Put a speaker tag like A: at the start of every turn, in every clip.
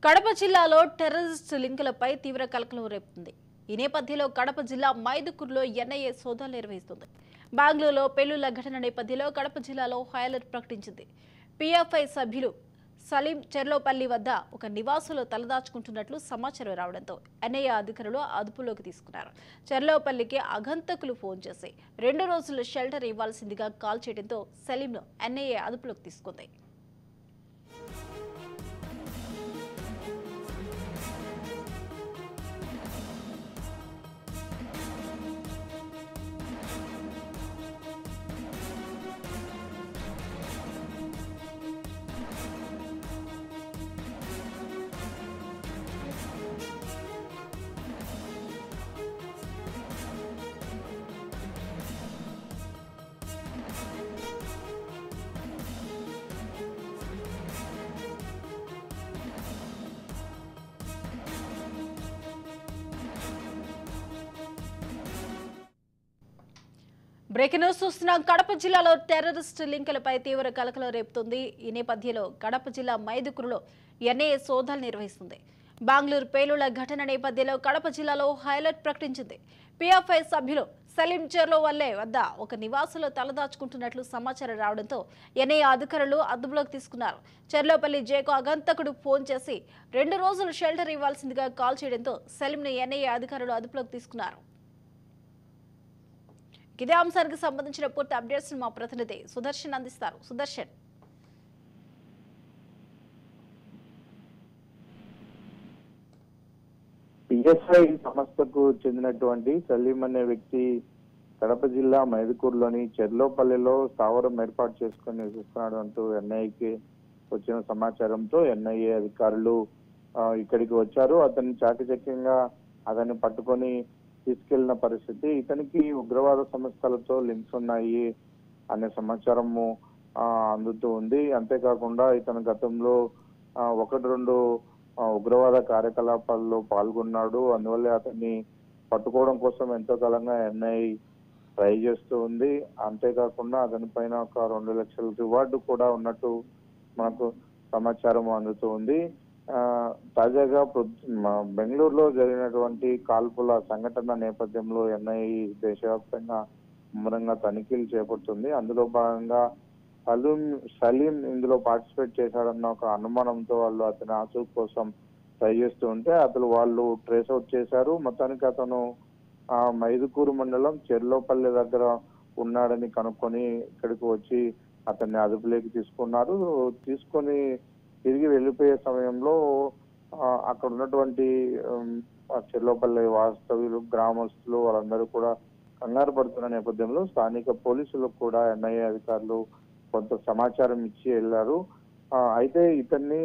A: కడప జిల్లాలో టెర్రరిస్ట్ లింకులపై తీవ్ర కలకలం రేపుతుంది ఈ నేపథ్యంలో కడప జిల్లా మైదుకూరులో ఎన్ఐఏ సోదాలు నిర్వహిస్తుంది బెంగళూరులో పెళ్లిళ్ల ఘటన నేపథ్యంలో కడప జిల్లాలో హై అలర్ట్ ప్రకటించింది పిఎఫ్ఐ సభ్యులు సలీం చెర్లోపల్లి వద్ద ఒక నివాసంలో తలదాచుకుంటున్నట్లు సమాచారం రావడంతో ఎన్ఐఏ అధికారులు అదుపులోకి తీసుకున్నారు చెర్లోపల్లికి అగంతకులు ఫోన్ చేసి రెండు రోజులు షెల్టర్ ఇవ్వాల్సిందిగా కాల్ చేయడంతో సలీంను ఎన్ఐఏ అదుపులోకి తీసుకుంది బ్రేకింగ్ న్యూస్ చూస్తున్నాం కడప జిల్లాలో టెర్రరిస్ట్ లింకులపై తీవ్ర కలకలం రేపుతుంది ఈ నేపథ్యంలో కడప జిల్లా మైదుకూరులో ఎన్ఐఏ సోదాలు నిర్వహిస్తుంది బెంగళూరు పేలుళ్ల ఘటన నేపథ్యంలో కడప జిల్లాలో హైలైట్ ప్రకటించింది పిఎఫ్ఐ సభ్యులు సలీం చెర్లో వల్లే వద్ద ఒక నివాసంలో తలదాచుకుంటున్నట్లు సమాచారం రావడంతో ఎన్ఐఏ అధికారులు అదుపులోకి తీసుకున్నారు చెర్లోపల్లి జేకు అగంతకుడు ఫోన్ చేసి రెండు రోజులు షెల్టర్ ఇవ్వాల్సిందిగా కాల్ చేయడంతో సలీంను ఎన్ఐఏ అధికారులు అదుపులోకి తీసుకున్నారు ఇదే అంశానికి సంబంధించిన పూర్తి అప్డేట్స్ మా ప్రతినిధి సుదర్శన్ అందిస్తారు సుదర్శన్
B: పిఎస్ఐ సంస్థకు చెందినటువంటి సలీం అనే వ్యక్తి కడప జిల్లా మైదుకూరులోని చెర్లోపల్లిలో స్థావరం ఏర్పాటు చేసుకుని నివసిస్తున్నాడు అంటూ ఎన్ఐకి వచ్చిన సమాచారంతో ఎన్ఐఏ అధికారులు ఆ, ఇక్కడికి వచ్చారు అతన్ని చాకచక్యంగా అతన్ని పట్టుకొని తీసుకెళ్లిన పరిస్థితి ఇతనికి ఉగ్రవాద సంస్థలతో లింక్స్ ఉన్నాయి అనే సమాచారము ఆ, అందుతూ ఉంది అంతేకాకుండా ఇతను గతంలో ఆ, ఒకటి రెండు ఆ, ఉగ్రవాద కార్యకలాపాల్లో పాల్గొన్నాడు అందువల్లే అతన్ని పట్టుకోవడం కోసం ఎంతో కాలంగా ఎన్ఐ ట్రై చేస్తూ ఉంది అంతేకాకుండా అతని పైన ఒక రెండు లక్షల రివార్డు కూడా ఉన్నట్టు మనకు సమాచారం అందుతూ ఉంది ఆ, తాజాగా ప్రొద్- మ- బెంగళూరులో జరిగినటువంటి కాల్పుల సంఘటన నేపథ్యంలో ఎన్ఐ దేశవ్యాప్తంగా ముమ్మరంగా తనిఖీలు చేపడుతుంది అందులో భాగంగా సలీం సలీం ఇందులో పార్టిసిపేట్ చేశాడన్న ఒక అనుమానంతో వాళ్ళు అతని ఆచూ కోసం ట్రై చేస్తూ ఉంటే అతను వాళ్ళు ట్రేస్ అవుట్ చేశారు మొత్తానికి అతను ఆ మైదుకూరు మండలం చెర్లోపల్లి దగ్గర ఉన్నాడని కనుక్కొని ఇక్కడికి వచ్చి అతన్ని అదుపులోకి తీసుకున్నారు తీసుకొని తిరిగి వెళ్ళిపోయే సమయంలో ఆ, అక్కడ ఉన్నటువంటి ఉమ్, ఆ చెర్లోపల్లి వాస్తవ్యులు గ్రామస్తులు వాళ్ళందరూ కూడా కంగారు పడుతున్న నేపథ్యంలో స్థానిక పోలీసులకు కూడా ఎన్ఐఏ అధికారులు కొంత సమాచారం ఇచ్చి వెళ్ళారు ఆ, అయితే ఇతన్ని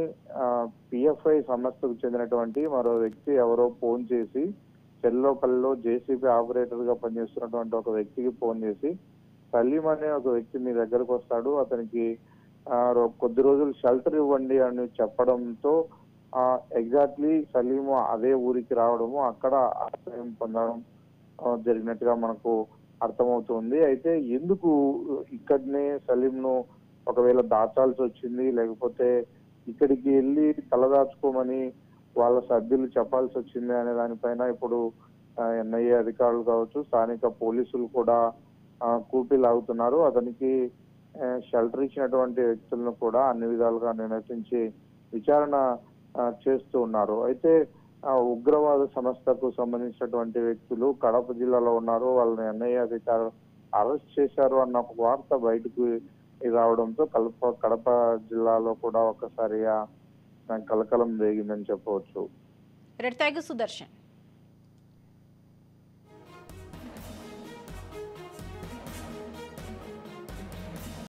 B: పిఎఫ్ఐ సంస్థకు చెందినటువంటి మరో వ్యక్తి ఎవరో ఫోన్ చేసి చెల్లోపల్లిలో జేసీబీ ఆపరేటర్ గా పనిచేస్తున్నటువంటి ఒక వ్యక్తికి ఫోన్ చేసి సలీం అనే ఒక వ్యక్తి మీ దగ్గరకు వస్తాడు అతనికి ఆ, రో- కొద్ది రోజులు షెల్టర్ ఇవ్వండి అని చెప్పడంతో ఎగ్జాక్ట్లీ సలీము అదే ఊరికి రావడము అక్కడ ఆశ్రయం పొందడం ఆ, జరిగినట్టుగా మనకు అర్థమవుతుంది అయితే ఎందుకు ఇక్కడనే సలీంను ఒకవేళ దాచాల్సి వచ్చింది లేకపోతే ఇక్కడికి వెళ్ళి తలదాచుకోమని వాళ్ళ సభ్యులు చెప్పాల్సి వచ్చింది అనే దానిపైన ఇప్పుడు ఎన్ఐఏ అధికారులు కావచ్చు స్థానిక పోలీసులు కూడా ఆ, కూపీ లాగుతున్నారు అతనికి ఆ, షెల్టర్ ఇచ్చినటువంటి వ్యక్తులను కూడా అన్ని విధాలుగా నిర్ణయించి విచారణ ఆ, చేస్తూ ఉన్నారు అయితే ఆ, ఉగ్రవాద సంస్థకు సంబంధించినటువంటి వ్యక్తులు కడప జిల్లాలో ఉన్నారు వాళ్ళని ఎన్ఐఏ అధికారులు అరెస్ట్ చేశారు అన్న ఒక వార్త బయటకు రావడంతో కడప కడప జిల్లాలో కూడా ఒక్కసారిగా ఆ, కలకలం రేగిందని చెప్పవచ్చు
A: రెడ్ థ్యాంక్ యూ సుదర్శన్